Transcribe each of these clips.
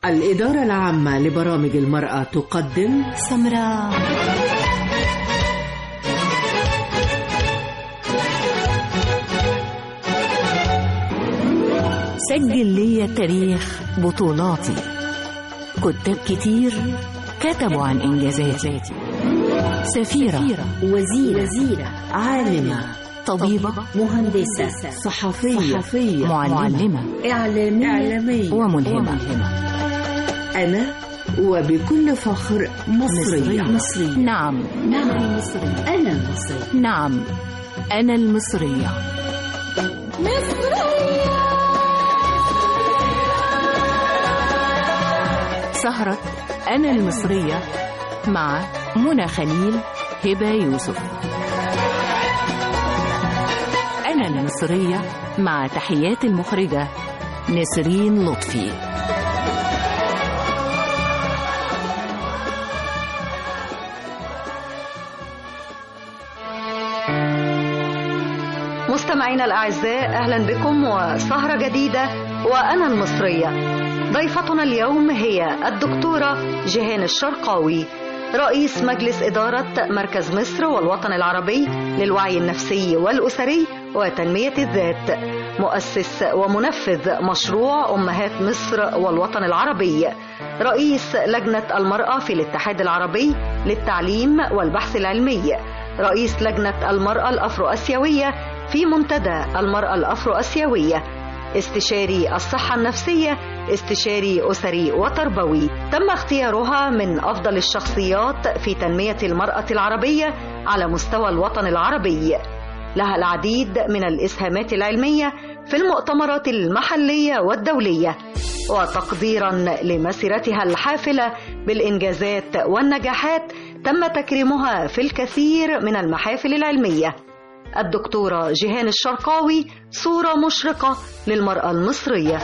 الإدارة العامة لبرامج المرأة تقدم سمراء سجل لي تاريخ بطولاتي كتاب كتير كتبوا عن إنجازاتي سفيرة وزيرة, وزيرة عالمة طبيبة مهندسة صحفية, صحفية معلمة إعلامية, إعلامية وملهمة أنا وبكل فخر مصرية مصرية نعم نعم مصرية أنا مصرية نعم أنا المصرية سهرة أنا المصرية مع منى خليل هبة يوسف أنا المصرية مع تحيات المخرجة نسرين لطفي مستمعينا الأعزاء أهلا بكم وسهرة جديدة وأنا المصرية ضيفتنا اليوم هي الدكتورة جيهان الشرقاوي رئيس مجلس إدارة مركز مصر والوطن العربي للوعي النفسي والأسري وتنمية الذات مؤسس ومنفذ مشروع أمهات مصر والوطن العربي رئيس لجنة المرأة في الاتحاد العربي للتعليم والبحث العلمي رئيس لجنة المرأة الأفرو أسيوية في منتدى المرأة الأفرو أسيوية استشاري الصحة النفسية استشاري أسري وتربوي تم اختيارها من أفضل الشخصيات في تنمية المرأة العربية على مستوى الوطن العربي لها العديد من الإسهامات العلمية في المؤتمرات المحلية والدولية وتقديرا لمسيرتها الحافلة بالإنجازات والنجاحات تم تكريمها في الكثير من المحافل العلمية الدكتورة جيهان الشرقاوي صورة مشرقة للمرأة المصرية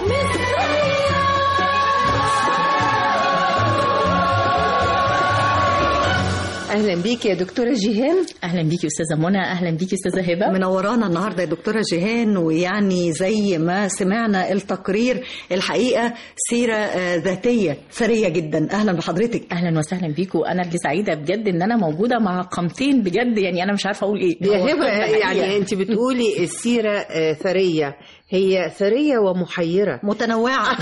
اهلا بيك يا دكتوره جيهان اهلا بيكي استاذه منى اهلا بيكي استاذه هبه منورانا النهارده يا دكتوره جيهان ويعني زي ما سمعنا التقرير الحقيقه سيره ذاتيه ثريه جدا اهلا بحضرتك اهلا وسهلا بيكم انا اللي سعيده بجد ان انا موجوده مع قامتين بجد يعني انا مش عارفه اقول ايه يا هبه يعني انت بتقولي السيره ثريه هي ثرية ومحيرة متنوعة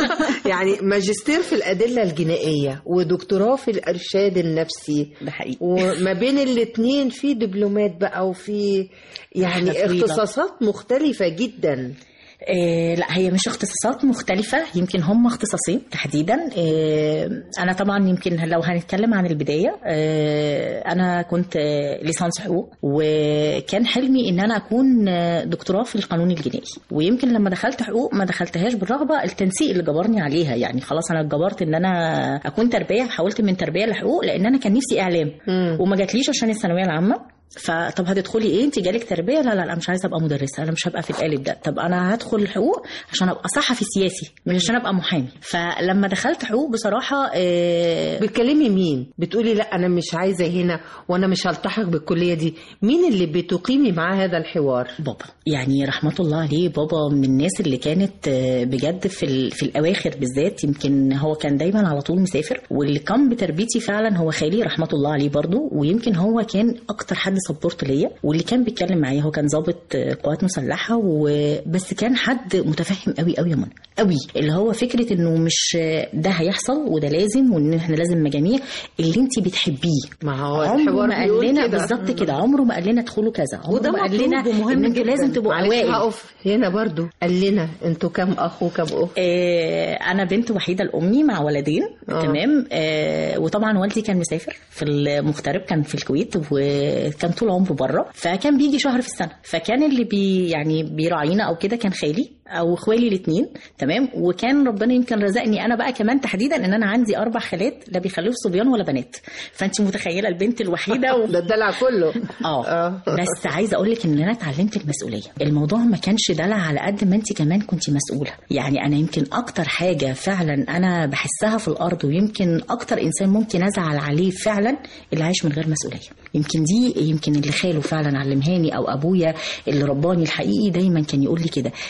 يعني ماجستير في الأدلة الجنائية ودكتوراه في الإرشاد النفسي ده حقيقي وما بين الاتنين في دبلومات بقى وفي يعني اختصاصات مختلفة جدا إيه لا هي مش اختصاصات مختلفة يمكن هم اختصاصين تحديدا إيه أنا طبعا يمكن لو هنتكلم عن البداية إيه أنا كنت ليسانس حقوق وكان حلمي إن أنا أكون دكتوراه في القانون الجنائي ويمكن لما دخلت حقوق ما دخلتهاش بالرغبة التنسيق اللي جبرني عليها يعني خلاص أنا اتجبرت إن أنا أكون تربية حولت من تربية لحقوق لأن أنا كان نفسي إعلام مم. وما جاتليش عشان الثانوية العامة فطب هتدخلي ايه انت جالك تربيه لا لا لا مش عايزه ابقى مدرسه انا مش هبقى في القالب ده طب انا هدخل الحقوق عشان ابقى صحفي سياسي مش عشان ابقى محامي فلما دخلت حقوق بصراحه آه بتكلمي مين بتقولي لا انا مش عايزه هنا وانا مش هلتحق بالكليه دي مين اللي بتقيمي معاه هذا الحوار بابا يعني رحمه الله عليه بابا من الناس اللي كانت آه، بجد في ال- في الاواخر بالذات يمكن هو كان دايما على طول مسافر واللي كان بتربيتي فعلا هو خالي رحمه الله عليه برضو ويمكن هو كان اكتر حد سبورت ليا واللي كان بيتكلم معايا هو كان ضابط آه، قوات مسلحه وبس كان حد متفهم قوي قوي يا منى قوي اللي هو فكره انه مش آه، ده هيحصل وده لازم وان احنا لازم مجاميع اللي انت بتحبيه ما هو عمره الحوار ما قال بيقول لنا كده. بالظبط كده عمره ما قال لنا ادخلوا كذا عمره وده ما قال مطلوب لنا ومهم ان انتوا جداً. لازم تبقوا معلش اوائل هقف هنا برضو قال لنا انتوا كام اخ وكام اخت آه، انا بنت وحيده لامي مع ولدين آه. تمام آه، وطبعا والدي كان مسافر في المغترب كان في الكويت وكان طول عمره بره فكان بيجي شهر في السنه فكان اللي بي يعني بيراعينا او كده كان خالي او اخوالي الاثنين تمام وكان ربنا يمكن رزقني انا بقى كمان تحديدا ان انا عندي اربع خالات لا بيخلفوا صبيان ولا بنات فانت متخيله البنت الوحيده و... ده الدلع كله اه آه. بس عايزه اقول لك ان انا اتعلمت المسؤوليه الموضوع ما كانش دلع على قد ما انت كمان كنت مسؤوله يعني انا يمكن اكتر حاجه فعلا انا بحسها في الارض ويمكن اكتر انسان ممكن ازعل عليه فعلا اللي عايش من غير مسؤوليه يمكن دي يمكن اللي خاله فعلا علمهاني او ابويا اللي رباني الحقيقي دايما كان يقول لي كده ان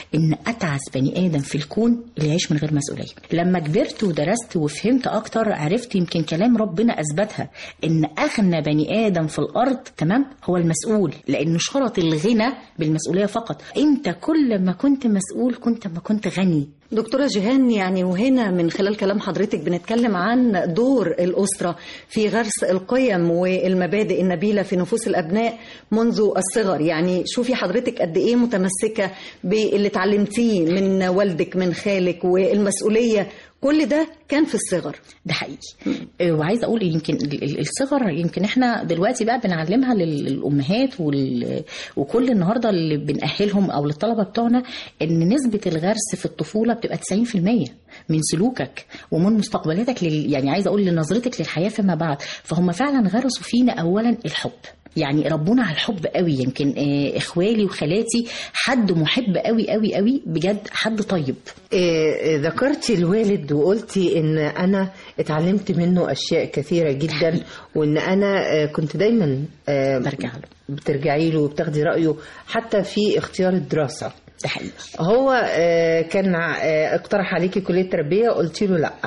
اتعس بني ادم في الكون اللي يعيش من غير مسؤوليه لما كبرت ودرست وفهمت اكتر عرفت يمكن كلام ربنا اثبتها ان اغنى بني ادم في الارض تمام هو المسؤول لان شرط الغنى بالمسؤوليه فقط انت كل ما كنت مسؤول كنت ما كنت غني دكتورة جيهان يعني وهنا من خلال كلام حضرتك بنتكلم عن دور الأسرة في غرس القيم والمبادئ النبيلة في نفوس الأبناء منذ الصغر يعني شوفي حضرتك قد إيه متمسكة باللي اتعلمتيه من والدك من خالك والمسؤولية كل ده كان في الصغر ده حقيقي آه، وعايزه اقول يمكن ال- ال- الصغر يمكن احنا دلوقتي بقى بنعلمها لل- للامهات وال- وكل النهارده اللي بنأهلهم او للطلبه بتوعنا ان نسبه الغرس في الطفوله بتبقى 90% من سلوكك ومن مستقبلاتك لل يعني عايزه اقول لنظرتك للحياه فيما بعد فهم فعلا غرسوا فينا اولا الحب يعني ربنا على الحب قوي يمكن آه، اخوالي وخالاتي حد محب قوي قوي قوي بجد حد طيب إيه، ذكرتي الوالد وقلتي ان انا اتعلمت منه اشياء كثيره جدا وان انا آه، كنت دايما آه، برجع له بترجعي له وبتاخدي رايه حتى في اختيار الدراسه ده حقيقي هو آه، كان آه، اقترح عليكي كليه تربيه قلتي له لا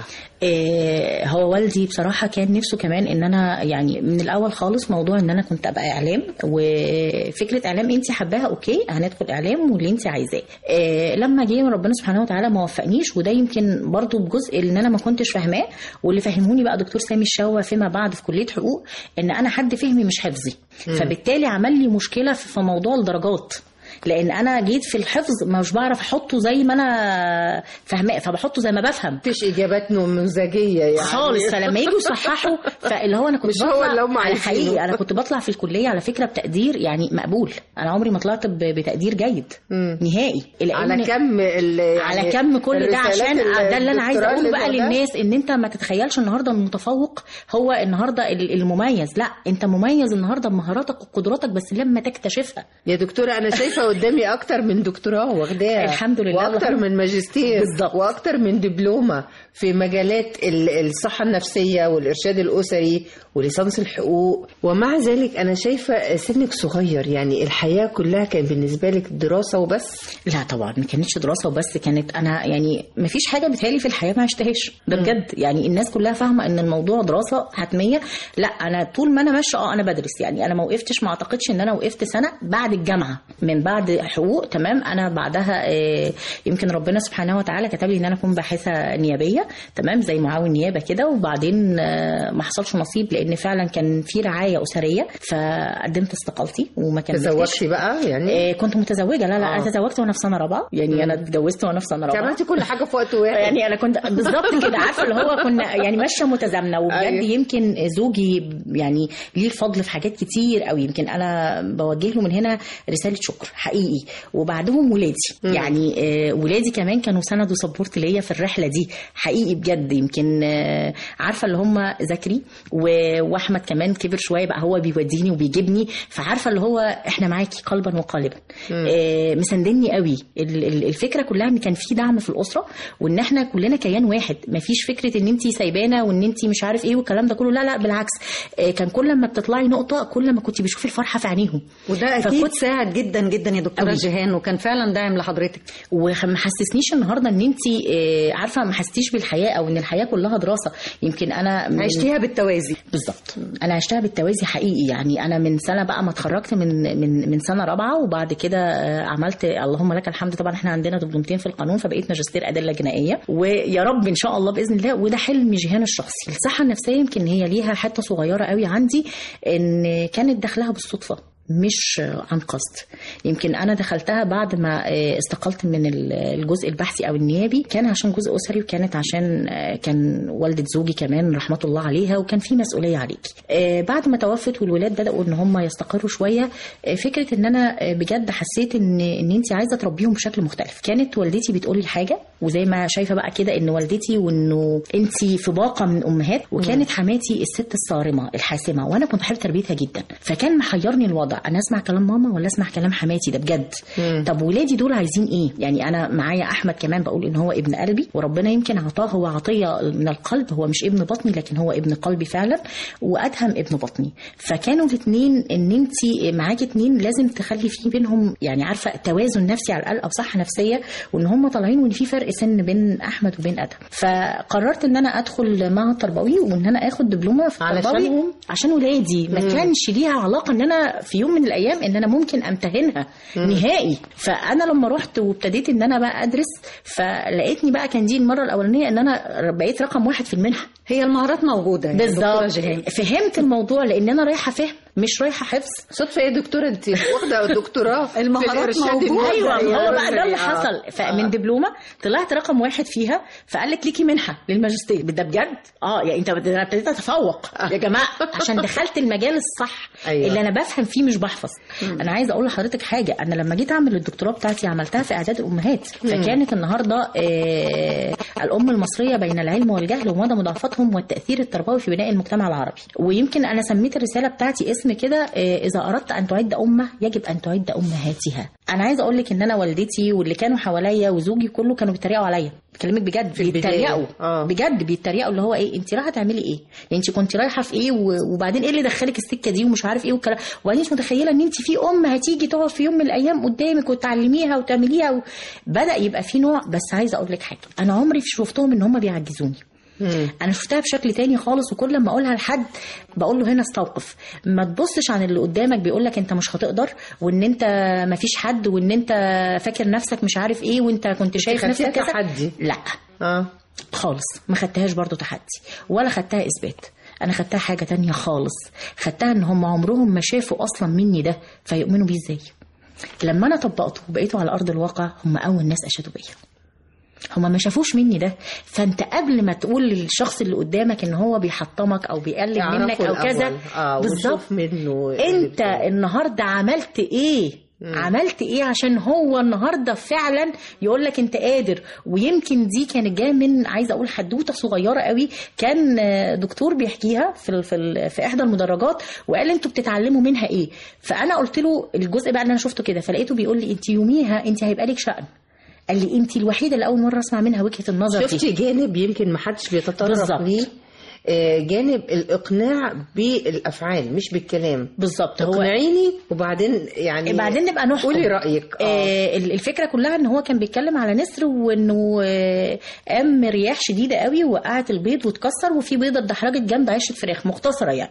آه، هو والدي بصراحة كان نفسه كمان ان انا يعني من الاول خالص موضوع ان انا كنت ابقى اعلام وفكرة اعلام انت حباها اوكي هندخل اعلام واللي انت عايزاه آه، لما جه ربنا سبحانه وتعالى ما وفقنيش وده يمكن برضو بجزء ان انا ما كنتش فاهماه واللي فهموني بقى دكتور سامي الشوا فيما بعد في كلية حقوق ان انا حد فهمي مش حفظي فبالتالي عمل لي مشكلة في في موضوع الدرجات لان انا جيت في الحفظ مش بعرف احطه زي ما انا فاهماه فبحطه زي ما بفهم مفيش اجابات نموذجيه يعني خالص فلما يجوا يصححوا فاللي هو انا كنت مش هو بطلع اللي هم على عايزينه. حقيقي انا كنت بطلع في الكليه على فكره بتقدير يعني مقبول انا عمري ما طلعت ب- بتقدير جيد مم. نهائي لأن- على كم ال- يعني على كم كل ده الرسالات عشان ده اللي انا عايزه الدكتوراه اقوله اللي بقى واخداها؟ للناس ان انت ما تتخيلش النهارده المتفوق هو النهارده ال- المميز لا انت مميز النهارده بمهاراتك وقدراتك بس لما تكتشفها يا دكتورة أنا شايفة قدامي أكتر من دكتوراه واخداها الحمد لله. وأكتر اللهم- من ماجستير بالظبط. وأكتر من دبلومة في مجالات ال- الصحة النفسية والإرشاد الأسري وليسانس الحقوق ومع ذلك أنا شايفة سنك صغير يعني الحياة كلها كان بالنسبة لك دراسة وبس لا طبعا ما كانتش دراسه وبس كانت انا يعني ما فيش حاجه بتهيألي في الحياه ما عشتهاش ده بجد يعني الناس كلها فاهمه ان الموضوع دراسه حتميه لا انا طول ما انا ماشيه اه انا بدرس يعني انا ما وقفتش ما اعتقدش ان انا وقفت سنه بعد الجامعه من بعد حقوق تمام انا بعدها آه، يمكن ربنا سبحانه وتعالى كتب لي ان انا اكون باحثه نيابيه تمام زي معاون نيابه كده وبعدين آه، ما حصلش نصيب لان فعلا كان في رعايه اسريه فقدمت استقالتي وما كملتش تزوجتي بقى يعني آه، كنت متزوجه لا لا آه. انا تزوجت وانا في سنه رابعه يعني انا اتجوزت وانا في سنه رابعه عملتي كل حاجة في وقت واحد يعني انا كنت بالظبط كده عارفه اللي هو كنا يعني ماشيه متزامنه وبجد أيوة. يمكن زوجي يعني ليه الفضل في حاجات كتير قوي يمكن انا بوجه له من هنا رساله شكر حقيقي وبعدهم ولادي يعني آه، ولادي كمان كانوا سند وسبورت ليا في الرحله دي حقيقي بجد يمكن آه، عارفه اللي هم ذكري و- واحمد كمان كبر شويه بقى هو بيوديني وبيجيبني فعارفه اللي هو احنا معاكي قلبا وقالبا آه، مساندني قوي ال- ال- الفكره كلها ان كان في دعم في الاسره وان احنا كلنا كيان واحد مفيش فكره ان انت سايبانا وان انت مش عارف ايه والكلام ده كله لا لا بالعكس آه، كان كل ما بتطلعي نقطه كل ما كنت بتشوفي الفرحه في عينيهم وده اكيد فكنت- ساعد جدا جدا يا دكتوره أوي. جيهان وكان فعلا داعم لحضرتك وما حسسنيش النهارده ان انت آه، عارفه ما حسيتيش بالحياه او ان الحياه كلها دراسه يمكن انا من- عشتيها بالتوازي بالظبط انا عشتها بالتوازي حقيقي يعني انا من سنه بقى ما اتخرجت من من من سنه رابعه وبعد كده آه، عملت اللهم لك الحمد طبعا احنا عندنا دبلومتين في القانون فبقيت ماجستير ادله جنائيه ويا رب ان شاء الله باذن الله وده حلم جيهان الشخصي الصحه النفسيه يمكن هي ليها حته صغيره قوي عندي ان كانت داخلها بالصدفه مش عن قصد يمكن انا دخلتها بعد ما آه، استقلت من ال- الجزء البحثي او النيابي كان عشان جزء اسري وكانت عشان آه، كان والده زوجي كمان رحمه الله عليها وكان في مسؤوليه عليكي آه، بعد ما توفت والولاد بداوا ان هم يستقروا شويه آه، فكره ان انا آه، بجد حسيت ان ان انت عايزه تربيهم بشكل مختلف كانت والدتي بتقول لي حاجه وزي ما شايفه بقى كده ان والدتي وانه انت في باقه من امهات وكانت حماتي الست الصارمه الحاسمه وانا كنت بحب تربيتها جدا فكان محيرني الوضع الوضع انا اسمع كلام ماما ولا اسمع كلام حماتي ده بجد مم. طب ولادي دول عايزين ايه يعني انا معايا احمد كمان بقول ان هو ابن قلبي وربنا يمكن عطاه هو عطيه من القلب هو مش ابن بطني لكن هو ابن قلبي فعلا وادهم ابن بطني فكانوا الاثنين ان انت معاكي اثنين لازم تخلي في بينهم يعني عارفه توازن نفسي على الاقل او صحه نفسيه وان هم طالعين وان في فرق سن بين احمد وبين ادهم فقررت ان انا ادخل معهد تربوي وان انا اخد دبلومه في التربوي علشانهم؟ عشان ولادي ما كانش ليها علاقه ان انا في يوم من الايام ان انا ممكن امتهنها نهائي فانا لما رحت وابتديت ان انا بقى ادرس فلقيتني بقى كان دي المره الاولانيه ان انا بقيت رقم واحد في المنحه هي المهارات موجودة يا دكتورة بالظبط جيهان فهمت الموضوع لان انا رايحه فهم مش رايحه حفظ صدفه يا دكتوره انت واخده دكتوراه في المهارات الإرشاد موجودة. النظري. ايوه هو بقى ده اللي آه. حصل فمن دبلومه طلعت رقم واحد فيها فقال لك ليكي منحه للماجستير ده بجد اه يعني انت أنا ابتديت اتفوق يا جماعه عشان دخلت المجال الصح أيوة. اللي انا بفهم فيه مش بحفظ انا عايزه اقول لحضرتك حاجه انا لما جيت اعمل الدكتوراه بتاعتي عملتها في اعداد الامهات فكانت النهارده آه الام المصريه بين العلم والجهل ومدى مضاعفتهم والتاثير التربوي في بناء المجتمع العربي ويمكن انا سميت الرساله بتاعتي اسم كده آه اذا اردت ان تعد امه يجب ان تعد امهاتها انا عايزه اقول لك ان انا والدتي واللي كانوا حواليا وزوجي كله كانوا بيتريقوا عليا بكلمك بجد في البداية. بيتريقوا آه. بجد بيتريقوا اللي هو ايه انت رايحه تعملي ايه يعني انت كنت رايحه في ايه و- وبعدين ايه اللي دخلك السكه دي ومش عارف ايه والكلام وبعدين مش متخيله ان انت في ام هتيجي تقعد في يوم من الايام قدامك وتعلميها وتعمليها و... بدا يبقى في نوع بس عايزه اقول لك حاجه انا عمري شفتهم ان هم بيعجزوني مم. انا شفتها بشكل تاني خالص وكل لما اقولها لحد بقول له هنا استوقف ما تبصش عن اللي قدامك بيقول لك انت مش هتقدر وان انت ما فيش حد وان انت فاكر نفسك مش عارف ايه وانت كنت شايف خدتيها نفسك كذا تحدي. لا اه خالص ما خدتهاش برضو تحدي ولا خدتها اثبات انا خدتها حاجه تانية خالص خدتها ان هم عمرهم ما شافوا اصلا مني ده فيؤمنوا بيه ازاي لما انا طبقته وبقيته على ارض الواقع هم اول ناس اشادوا بيا هما ما شافوش مني ده فانت قبل ما تقول للشخص اللي قدامك ان هو بيحطمك او بيقلل منك يعرفوا او كذا الأول. اه بالظبط ونشوف منه انت النهارده عملت ايه عملت ايه عشان هو النهارده فعلا يقول لك انت قادر ويمكن دي كانت جايه من عايزه اقول حدوته صغيره قوي كان آه، دكتور بيحكيها في ال- في, ال- في احدى المدرجات وقال انتوا بتتعلموا منها ايه فانا قلت له الجزء بقى اللي انا شفته كده فلقيته بيقول لي انت يوميها انت هيبقى لك شأن قال لي انت الوحيده اللي اول مره اسمع منها وجهه النظر دي شفتي جانب يمكن ما حدش بيتطرق بالظبط. ليه آه، جانب الاقناع بالافعال مش بالكلام بالظبط هو اقنعيني وبعدين يعني بعدين نبقى نحكم قولي رايك اه آه ال- الفكره كلها ان هو كان بيتكلم على نسر وانه آه قام رياح شديده قوي وقعت البيض واتكسر وفي بيضه اتدحرجت جنب عيشه فراخ مختصره يعني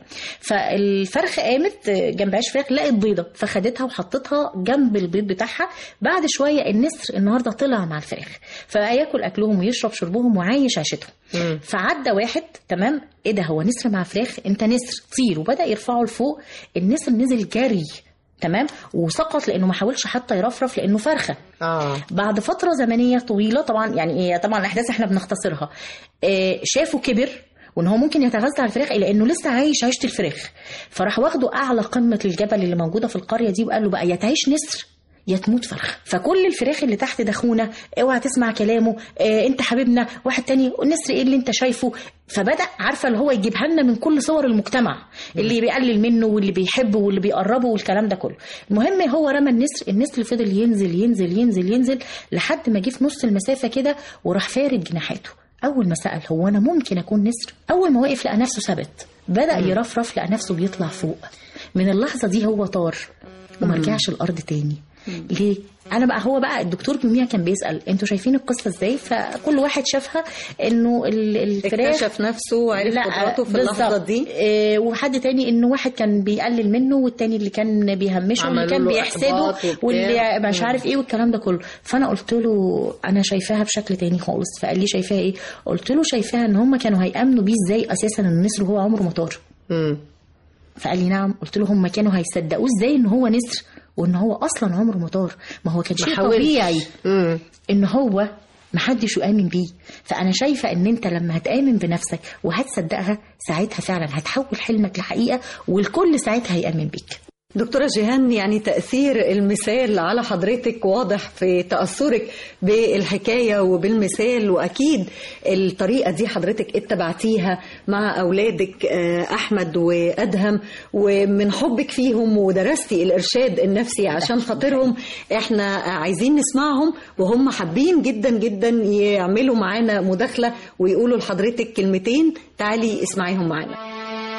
فالفرخه قامت آه، جنب عيش فراخ لقت بيضه فخدتها وحطتها جنب البيض بتاعها بعد شويه النسر النهارده طلع مع الفراخ فبقى ياكل اكلهم ويشرب شربهم وعايش عيشتهم مم. فعدى واحد تمام ايه ده هو نسر مع فراخ انت نسر طير وبدا يرفعه لفوق النسر نزل جري تمام وسقط لانه ما حاولش حتى يرفرف لانه فرخه اه بعد فتره زمنيه طويله طبعا يعني هي طبعا الاحداث احنا بنختصرها آه، شافه كبر وان هو ممكن يتغذى على الفراخ الا انه لسه عايش عيشه الفراخ فراح واخده اعلى قمه الجبل اللي موجوده في القريه دي وقال له بقى يا تعيش نسر يا تموت فرخ فكل الفراخ اللي تحت دخونه اوعى تسمع كلامه اه انت حبيبنا واحد تاني نسر ايه اللي انت شايفه فبدا عارفه اللي هو يجيبها لنا من كل صور المجتمع اللي بيقلل منه واللي بيحبه واللي بيقربه والكلام ده كله المهم هو رمى النسر النسر فضل ينزل ينزل ينزل ينزل لحد ما جه في نص المسافه كده وراح فارد جناحاته اول ما سال هو انا ممكن اكون نسر اول ما وقف لقى نفسه ثبت بدا يرفرف لقى نفسه بيطلع فوق من اللحظه دي هو طار وما رجعش الارض تاني ليه انا بقى هو بقى الدكتور يوميها كان بيسال انتوا شايفين القصه ازاي فكل واحد شافها انه ال- الفراخ اكتشف نفسه وعرف لا، قدراته في اللحظة بالظبط. دي إيه وحد تاني انه واحد كان بيقلل منه والتاني اللي كان بيهمشه واللي عملوا كان له بيحسده إحباط وبتاع. واللي مش عارف ايه والكلام ده كله فانا قلت له انا شايفاها بشكل تاني خالص فقال لي شايفاها ايه قلت له شايفاها ان هم كانوا هيامنوا بيه ازاي اساسا ان النسر هو عمره ما طار مم. فقال لي نعم قلت له هم كانوا هيصدقوه ازاي ان هو نسر وان هو اصلا عمره ما طار ما هو كان ما شيء حاولش. طبيعي مم. ان هو محدش يؤمن بيه فانا شايفه ان انت لما هتامن بنفسك وهتصدقها ساعتها فعلا هتحول حلمك لحقيقه والكل ساعتها هيامن بيك دكتورة جيهان يعني تأثير المثال على حضرتك واضح في تأثرك بالحكاية وبالمثال وأكيد الطريقة دي حضرتك اتبعتيها مع أولادك آه، أحمد وأدهم ومن حبك فيهم ودرستي الإرشاد النفسي عشان خاطرهم احنا عايزين نسمعهم وهم حابين جدا جدا يعملوا معانا مداخلة ويقولوا لحضرتك كلمتين تعالي اسمعيهم معانا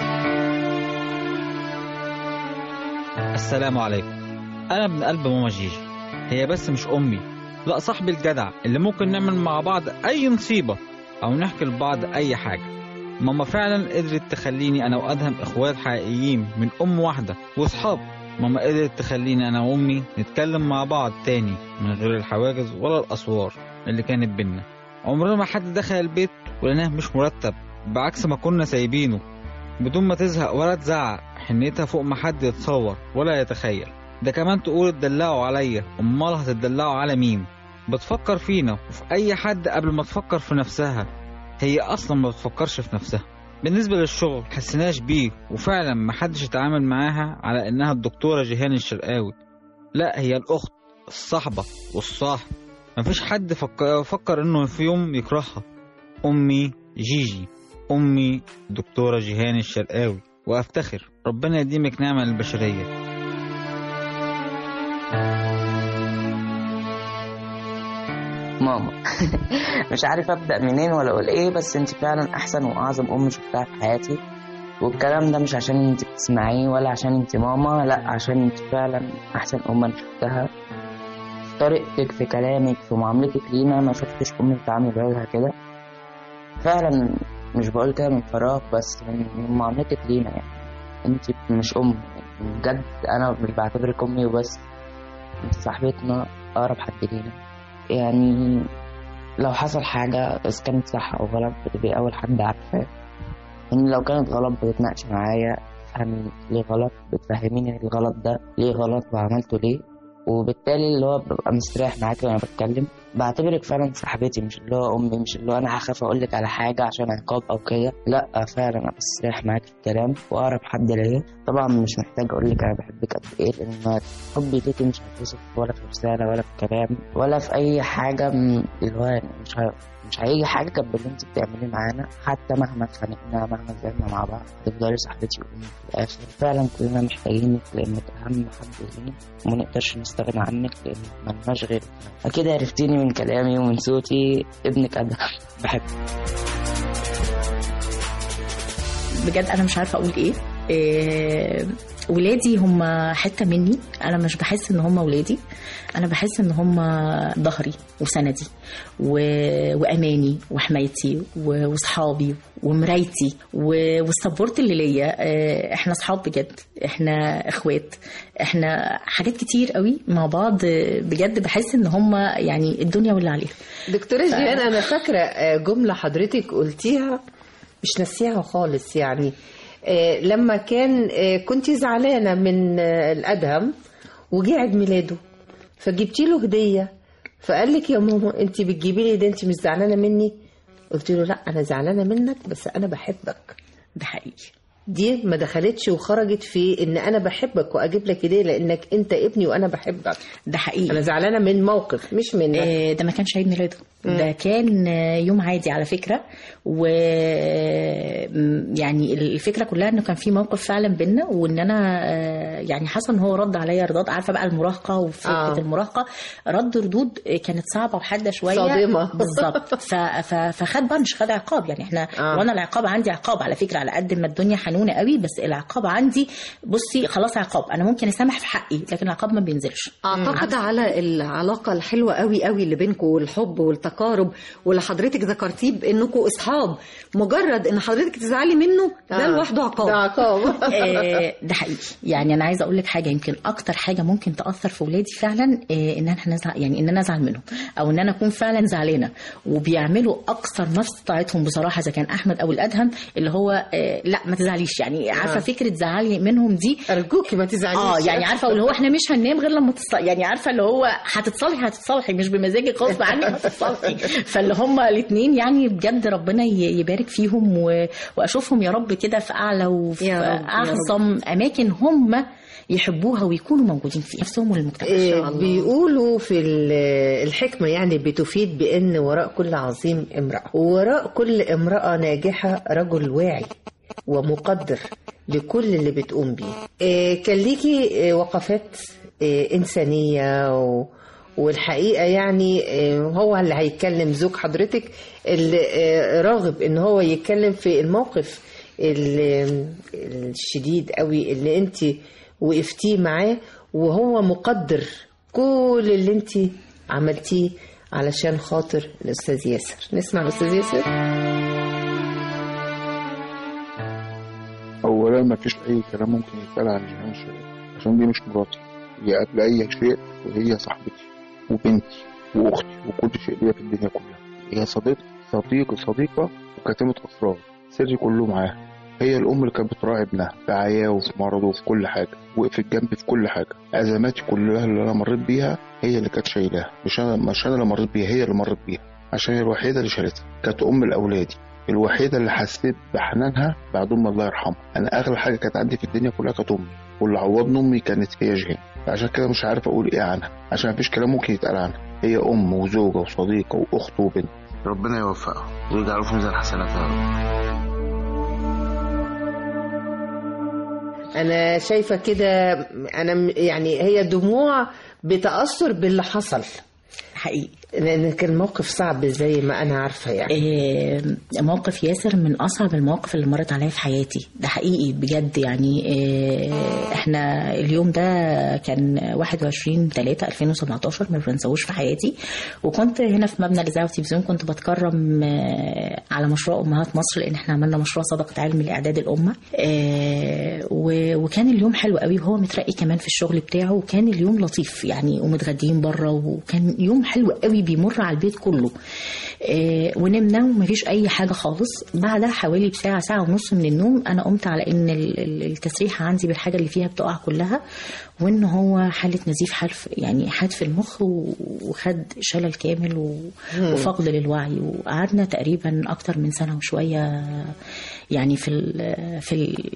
السلام عليكم أنا ابن قلب ماما جيجي هي بس مش أمي لا صاحبي الجدع اللي ممكن نعمل مع بعض أي نصيبة أو نحكي لبعض أي حاجة ماما فعلا قدرت تخليني أنا وأدهم إخوات حقيقيين من أم واحدة وأصحاب ماما قدرت تخليني أنا وأمي نتكلم مع بعض تاني من غير الحواجز ولا الأسوار اللي كانت بينا عمرنا ما حد دخل البيت ولقيناه مش مرتب بعكس ما كنا سايبينه بدون ما تزهق ولا تزعق حنيتها فوق ما حد يتصور ولا يتخيل ده كمان تقول اتدلعوا عليا امال هتدلعوا على مين بتفكر فينا وفي اي حد قبل ما تفكر في نفسها هي اصلا ما بتفكرش في نفسها بالنسبة للشغل حسناش بيه وفعلا محدش اتعامل معاها على انها الدكتورة جيهان الشرقاوي لا هي الاخت الصاحبة والصاحب مفيش حد فكر, فكر انه في يوم يكرهها امي جيجي امي دكتورة جيهان الشرقاوي وافتخر ربنا يديمك نعمة للبشرية ماما مش عارف ابدا منين ولا اقول ايه بس انت فعلا احسن واعظم ام شفتها في حياتي والكلام ده مش عشان انت بتسمعيه ولا عشان انت ماما لا عشان انت فعلا احسن ام انا شفتها في طريقتك في كلامك في معاملتك لينا ما شفتش ام بتعامل ولادها كده فعلا مش بقول كده من فراغ بس من من معاملتك لينا يعني انت مش ام بجد انا مش بعتبرك امي وبس انت صاحبتنا اقرب حد لينا يعني لو حصل حاجة إذا كانت صح أو غلط بتبقي أول حد عارفاه يعني لو كانت غلط بتتناقش معايا تفهمي ليه غلط بتفهميني الغلط ده ليه غلط وعملته ليه وبالتالي اللي هو ببقى مستريح معاكي وانا بتكلم بعتبرك فعلا صاحبتي مش اللي هو امي مش اللي هو انا هخاف اقول لك على حاجه عشان عقاب او كده لا فعلا انا بستريح معاكي في الكلام واقرب حد ليا طبعا مش محتاج اقول لك انا بحبك قد ايه لان حبي ليكي مش هيتوصف ولا في رساله ولا في كلام ولا في اي حاجه من اللي هو يعني مش ه... مش هيجي حاجه جنب اللي انت بتعمليه معانا حتى مهما اتخانقنا مهما زعلنا مع بعض تفضلي صاحبتي وامي في الاخر فعلا كلنا محتاجينك لانك اهم حد لينا وما نقدرش نستغنى عنك لان ملناش غيرك اكيد عرفتيني من كلامي ومن صوتي ابنك ادهم بحبك بجد انا مش عارفه اقول ايه إيه، ولادي هم حته مني انا مش بحس ان هم ولادي انا بحس ان هم ظهري وسندي و... واماني وحمايتي و- وصحابي ومرايتي و- والسبورت اللي ليا آه، احنا صحاب بجد احنا اخوات احنا حاجات كتير قوي مع بعض آه، بجد بحس ان هم يعني الدنيا واللي عليها دكتورة جيهان أنا فاكرة آه، جملة حضرتك قلتيها مش ناسيها خالص يعني آه، لما كان آه، كنت زعلانة من آه، الأدهم وجه عيد ميلاده فجبتي له هدية فقال لك يا ماما انت بتجيبي لي ده انت مش زعلانة مني قلت له لا انا زعلانة منك بس انا بحبك ده حقيقي دي ما دخلتش وخرجت في ان انا بحبك واجيب لك هديه لانك انت ابني وانا بحبك ده حقيقي انا زعلانه من موقف مش منك آه، ده ما كانش عيد ميلاده ده كان آه، يوم عادي على فكرة و م- يعني الفكرة كلها انه كان في موقف فعلا بينا وان انا آه، يعني حاسة ان هو رد عليا ردود عارفة بقى المراهقة وفكرة آه. آه. المراهقة رد ردود آه، كانت صعبة وحادة شوية صادمة. بالظبط ف... ف... فخد بنش خد عقاب يعني احنا آه. آه. وانا العقاب عندي عقاب على فكرة على قد ما الدنيا حنونة قوي بس العقاب عندي بصي خلاص عقاب انا ممكن اسامح في حقي لكن العقاب ما بينزلش اعتقد على العلاقه الحلوه قوي قوي اللي بينكم والحب والتقارب واللي حضرتك ذكرتيه بانكم اصحاب مجرد ان حضرتك تزعلي منه ده آه. لوحده عقاب ده عقاب آه، ده حقيقي يعني انا عايزه اقول لك حاجه يمكن اكتر حاجه ممكن تاثر في ولادي فعلا آه، ان انا نزعل يعني ان انا ازعل منهم او ان انا اكون فعلا زعلانه وبيعملوا اقصى ما في استطاعتهم بصراحه اذا كان احمد او الادهم اللي هو آه، لا ما تزعليش يعني عارفه آه. فكره زعلي منهم دي ارجوكي ما تزعليش اه يعني عارفه اللي هو احنا مش هننام غير لما تص... يعني عارفه اللي هو هتتصالحي هتتصالحي مش بمزاجك غصب عنك هتتصالحي فاللي هم الاثنين يعني بجد ربنا ي- يبارك فيهم و... واشوفهم يا رب كده في اعلى وفي يا رب، يا رب. اعظم اماكن هم يحبوها ويكونوا موجودين فيها نفسهم وللمجتمع إيه، بيقولوا في ال- الحكمة يعني بتفيد بأن وراء كل عظيم امرأة ووراء كل امرأة ناجحة رجل واعي ومقدر لكل اللي بتقوم بيه إيه، كان ليكي إيه، وقفات إيه، إنسانية و والحقيقة يعني إيه، هو اللي هيتكلم زوج حضرتك اللي إيه، راغب ان هو يتكلم في الموقف ال- الشديد قوي اللي انت وقفتيه معاه وهو مقدر كل اللي انت عملتيه علشان خاطر الاستاذ ياسر نسمع الاستاذ ياسر اولا ما فيش اي كلام ممكن يتقال عن جيهان شريف عشان دي مش مراتي هي قبل اي شيء وهي صاحبتي وبنتي واختي وكل شيء ليا في الدنيا كلها هي صديقتي صديق صديقه وكاتمه اسرار سري كله معاها هي الام اللي كانت بتراعي ابنها في عياه وفي مرضه وفي كل حاجه وقفت جنبي في كل حاجه ازماتي كلها اللي انا مريت بيها هي اللي كانت شايلاها مش انا مش انا اللي مريت بيها هي اللي مريت بيها عشان هي الوحيده اللي شالتها كانت ام لاولادي الوحيدة اللي حسيت بحنانها بعد أم الله يرحمها أنا أغلى حاجة كانت عندي في الدنيا كلها كانت أمي واللي عوضني أمي كانت هي جيهان عشان كده مش عارف أقول إيه عنها عشان مفيش كلام ممكن يتقال عنها هي أم وزوجة وصديقة وأخت وبنت ربنا يوفقها ويجعله في ميزان حسناتها يا رب انا شايفه كده انا م- يعني هي دموع بتاثر باللي حصل حقيقي لان كان موقف صعب زي ما انا عارفه يعني آه، موقف ياسر من اصعب المواقف اللي مرت عليا في حياتي ده حقيقي بجد يعني آه، احنا اليوم ده كان 21 3 2017 ما بنساهوش في حياتي وكنت هنا في مبنى الاذاعه والتلفزيون كنت بتكرم آه، على مشروع امهات مصر لان احنا عملنا مشروع صدقه علم لاعداد الامه آه، و- وكان اليوم حلو قوي وهو مترقي كمان في الشغل بتاعه وكان اليوم لطيف يعني ومتغدين بره وكان يوم حلو قوي بيمر على البيت كله آه، ونمنا ومفيش اي حاجه خالص بعدها حوالي بساعه ساعه ونص من النوم انا قمت على ان ال- ال- التسريحه عندي بالحاجه اللي فيها بتقع كلها وان هو حاله نزيف حلف يعني حاد في المخ و- وخد شلل كامل و- وفقد للوعي وقعدنا تقريبا اكتر من سنه وشويه يعني في ال في ال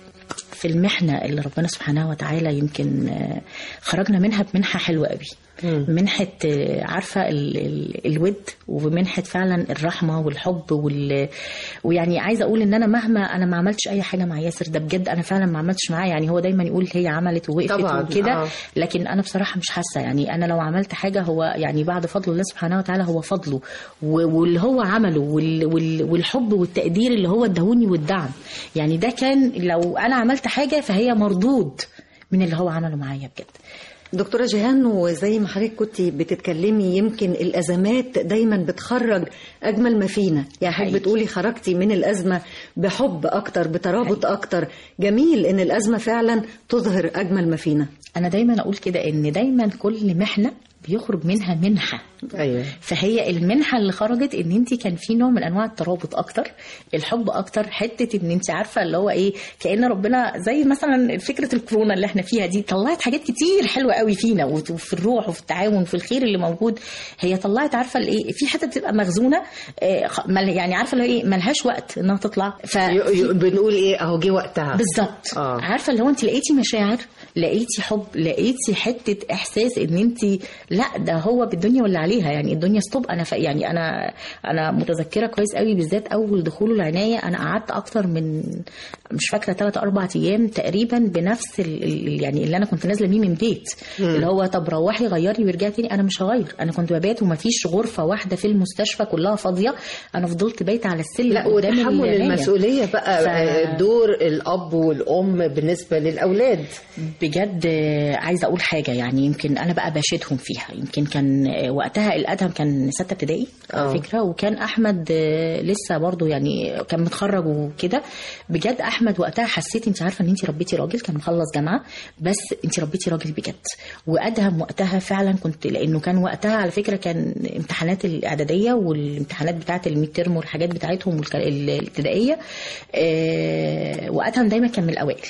في المحنة اللي ربنا سبحانه وتعالى يمكن آه، خرجنا منها بمنحة حلوة قوي منحة آه، عارفة ال ال الود ومنحة فعلا الرحمة والحب وال ويعني عايزة أقول إن أنا مهما أنا ما عملتش أي حاجة مع ياسر ده بجد أنا فعلا ما عملتش معاه يعني هو دايما يقول هي عملت ووقفت طبعاً، وكده آه. لكن أنا بصراحة مش حاسة يعني أنا لو عملت حاجة هو يعني بعد فضل الله سبحانه وتعالى هو فضله و- واللي هو عمله وال وال والحب والتقدير اللي هو ادهوني والدعم يعني ده كان لو أنا عملت حاجة فهي مردود من اللي هو عمله معايا بجد دكتورة جيهان وزي ما حضرتك كنت بتتكلمي يمكن الأزمات دايما بتخرج أجمل ما فينا يعني حضرتك حقيقي. بتقولي خرجتي من الأزمة بحب أكتر بترابط أكتر جميل إن الأزمة فعلا تظهر أجمل ما فينا أنا دايما أقول كده إن دايما كل محنة بيخرج منها منحة ايوه فهي المنحه اللي خرجت ان انت كان في نوع من انواع الترابط اكتر الحب اكتر حته ان انت عارفه اللي هو ايه كان ربنا زي مثلا فكره الكورونا اللي احنا فيها دي طلعت حاجات كتير حلوه قوي فينا وت- وفي الروح وفي التعاون وفي الخير اللي موجود هي طلعت عارفه الايه في حته بتبقى مخزونه آه، خ- مل- يعني عارفه اللي هو ايه ملهاش وقت انها تطلع ف ي- ي- بنقول ايه اهو جه وقتها بالظبط آه. عارفه اللي هو انت لقيتي مشاعر لقيتي حب لقيتي حته احساس ان انت لا ده هو بالدنيا ولا عليها يعني الدنيا ستوب انا ف... يعني انا انا متذكره كويس قوي بالذات اول دخوله العنايه انا قعدت اكتر من مش فاكره ثلاث اربع ايام تقريبا بنفس ال... ال- يعني اللي انا كنت نازله بيه من بيت اللي هو طب روحي غيري وارجعي تاني انا مش هغير انا كنت ببات ومفيش غرفه واحده في المستشفى كلها فاضيه انا فضلت بايته على السلم لا قدام وتحمل العناية. المسؤوليه بقى ف- آه، دور الاب والام بالنسبه للاولاد بجد آه، عايزه اقول حاجه يعني يمكن انا بقى بشيدهم فيها يمكن كان آه، وقتها الادهم كان سته ابتدائي آه. على فكره وكان احمد آه، لسه برضو يعني كان متخرج وكده بجد احمد وقتها حسيت انت عارفه ان انت ربيتي راجل كان مخلص جامعه بس انت ربيتي راجل بجد وادهم وقتها فعلا كنت لانه كان وقتها على فكره كان امتحانات الاعداديه والامتحانات بتاعه الميد ترم والحاجات بتاعتهم والك- الابتدائيه آه، وادهم دايما كان من الاوائل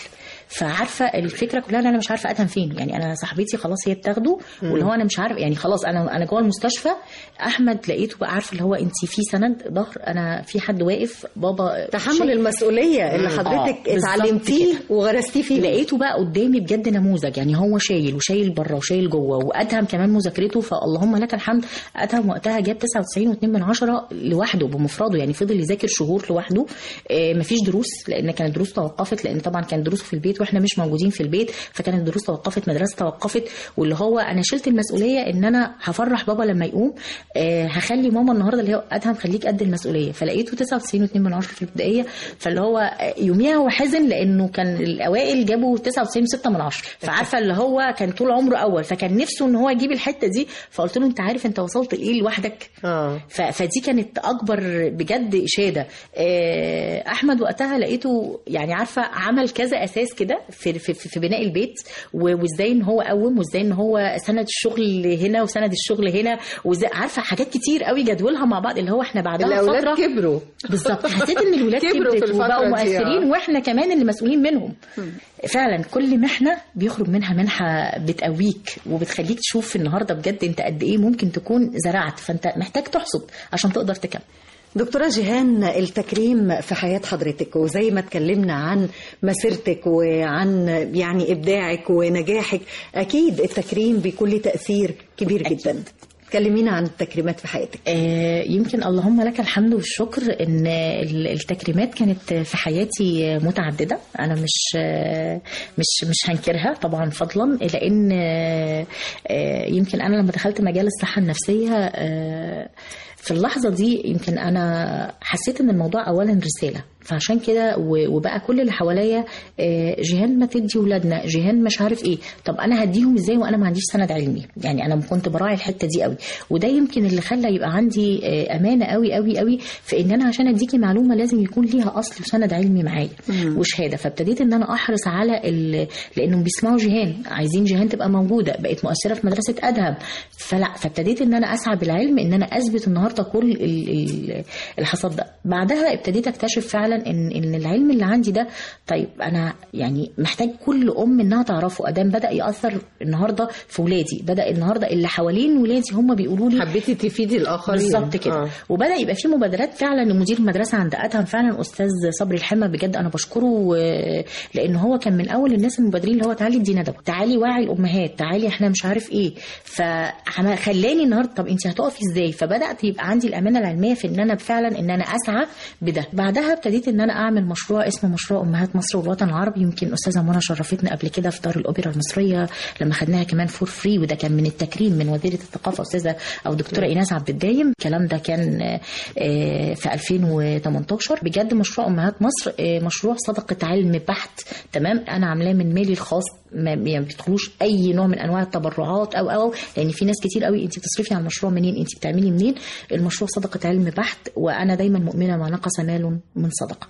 فعارفه الفكره كلها ان انا مش عارفه ادهم فين يعني انا صاحبتي خلاص هي بتاخده واللي هو انا مش عارف يعني خلاص انا انا جوه المستشفى احمد لقيته بقى عارف اللي هو انت في سند ظهر انا في حد واقف بابا تحمل شايف. المسؤوليه اللي آه، حضرتك بالظبط اتعلمتيه كده. وغرستيه فيه لقيته بقى قدامي بجد نموذج يعني هو شايل وشايل بره وشايل جوه وادهم كمان مذاكرته فاللهم لك الحمد ادهم وقتها جاب 99.2 من عشرة لوحده بمفرده يعني فضل يذاكر شهور لوحده آه مفيش دروس لان كانت دروس توقفت لان طبعا كان دروسه في البيت واحنا مش موجودين في البيت فكانت الدروس توقفت مدرسه توقفت واللي هو انا شلت المسؤوليه ان انا هفرح بابا لما يقوم آه هخلي ماما النهارده اللي هو ادهم خليك قد المسؤوليه فلقيته 99.2 من عشرة في الابتدائيه فاللي هو آه، يوميها هو حزن لانه كان الاوائل جابوا 99.6 من عشرة فعارفه اللي هو كان طول عمره اول فكان نفسه ان هو يجيب الحته دي فقلت له انت عارف انت وصلت لايه لوحدك اه ف- فدي كانت اكبر بجد اشاده آه، احمد وقتها لقيته يعني عارفه عمل كذا اساس كده في, في, في في بناء البيت و- وازاي ان هو قوم وازاي ان هو سند الشغل هنا وسند الشغل هنا وازاي عارفه حاجات كتير قوي جدولها مع بعض اللي هو احنا بعدها الاولاد فتره كبروا بالظبط حسيت ان الولاد كبروا في كبرت الفترة وبقوا دي، مؤثرين آه. واحنا كمان اللي مسؤولين منهم فعلا كل محنه بيخرج منها منحه بتقويك وبتخليك تشوف النهارده بجد انت قد ايه ممكن تكون زرعت فانت محتاج تحصد عشان تقدر تكمل دكتورة جيهان التكريم في حياة حضرتك وزي ما اتكلمنا عن مسيرتك وعن يعني إبداعك ونجاحك أكيد التكريم بيكون له تأثير كبير جدا كلمينا عن التكريمات في حياتك آه، يمكن اللهم لك الحمد والشكر ان ال- التكريمات كانت في حياتي متعدده انا مش آه، مش مش هنكرها طبعا فضلا لان آه، آه، يمكن انا لما دخلت مجال الصحه النفسيه آه، في اللحظه دي يمكن انا حسيت ان الموضوع اولا رساله فعشان كده و- وبقى كل اللي حواليا آه، جيهان ما تدي ولادنا جيهان مش عارف ايه طب انا هديهم ازاي وانا ما عنديش سند علمي يعني انا كنت براعي الحته دي قوي وده يمكن اللي خلى يبقى عندي آه، امانه قوي قوي قوي في ان انا عشان اديكي معلومه لازم يكون ليها اصل وسند علمي معايا وشهاده فابتديت ان انا احرص على ال... لانهم بيسمعوا جيهان عايزين جيهان تبقى موجوده بقت مؤثره في مدرسه ادهم فلا فابتديت ان انا اسعى بالعلم ان انا اثبت النهارده كل ال... ال... الحصاد ده بعدها ابتديت اكتشف فعلا ان ان العلم اللي عندي ده طيب انا يعني محتاج كل ام انها تعرفه ادام بدا ياثر النهارده في ولادي بدا النهارده اللي حوالين ولادي هم بيقولوا لي حبيتي تفيدي الاخرين بالظبط كده آه. آه. وبدا يبقى في مبادرات فعلا لمدير المدرسه عند ادهم فعلا استاذ صبري الحمى بجد انا بشكره آه، لان هو كان من اول الناس المبادرين اللي هو تعالي ادينا ده تعالي وعي الامهات تعالي احنا مش عارف ايه فخلاني النهارده طب انت هتقفي ازاي فبدات يبقى عندي الامانه العلميه في ان انا فعلا ان انا اسعى بده بعدها ابتديت ان انا اعمل مشروع اسمه مشروع امهات مصر والوطن العربي يمكن استاذه منى شرفتنا قبل كده في دار الاوبرا المصريه لما خدناها كمان فور فري وده كان من التكريم من وزيره الثقافه استاذه او دكتوره ايناس عبد الدايم الكلام ده كان آه، آه، في 2018 بجد مشروع امهات مصر آه، مشروع صدقه علم بحت تمام انا عاملاه من مالي الخاص ما ما بيدخلوش اي نوع من انواع التبرعات او او لان في ناس كتير قوي انت بتصرفي على المشروع منين انت بتعملي منين المشروع صدقه علم بحت وانا دايما مؤمنه ما نقص مال من صدقه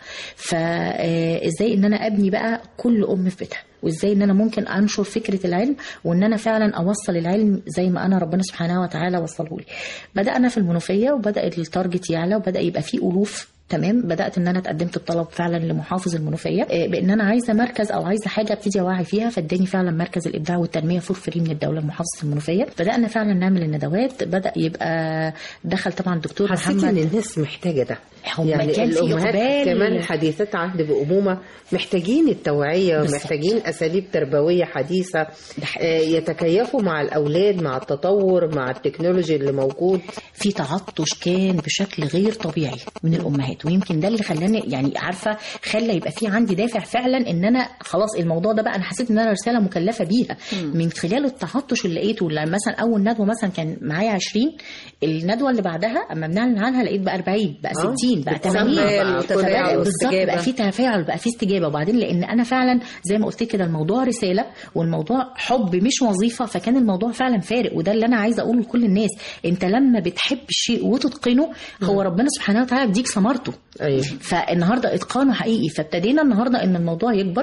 فازاي ان انا ابني بقى كل ام في بيتها وازاي ان انا ممكن انشر فكره العلم وان انا فعلا اوصل العلم زي ما انا ربنا سبحانه وتعالى وصله لي بدانا في المنوفيه وبدا التارجت يعلى وبدا يبقى فيه الوف تمام بدات ان انا اتقدمت بطلب فعلا لمحافظ المنوفيه آه، بان انا عايزه مركز او عايزه حاجه ابتدي اوعي فيها فاداني فعلا مركز الابداع والتنميه فور فري من الدوله لمحافظه المنوفيه بدانا فعلا نعمل الندوات بدا يبقى دخل طبعا الدكتور حسيتي محمد ان الناس محتاجه ده هم يعني كان في الامهات إقبال. كمان حديثات عهد بامومه محتاجين التوعيه بالظبط. محتاجين اساليب تربويه حديثه آه، يتكيفوا مع الاولاد مع التطور مع التكنولوجي اللي موجود في تعطش كان بشكل غير طبيعي من الامهات ويمكن ده اللي خلاني يعني عارفه خلى يبقى في عندي دافع فعلا ان انا خلاص الموضوع ده بقى انا حسيت ان انا رساله مكلفه بيها من خلال التعطش اللي لقيته لما مثلا اول ندوه مثلا كان معايا 20 الندوه اللي بعدها اما بنعلن عنها لقيت بقى 40 بقى آه. 60 بقى بتسمع 80 بقى تفاعل بالظبط واستجابة. بقى في تفاعل بقى في استجابه وبعدين لان انا فعلا زي ما قلت كده الموضوع رساله والموضوع حب مش وظيفه فكان الموضوع فعلا فارق وده اللي انا عايزه اقوله لكل الناس انت لما بتحب الشيء وتتقنه هو ربنا سبحانه وتعالى بيديك ثمرته ضبطه ايوه فالنهارده اتقانه حقيقي فابتدينا النهارده ان الموضوع يكبر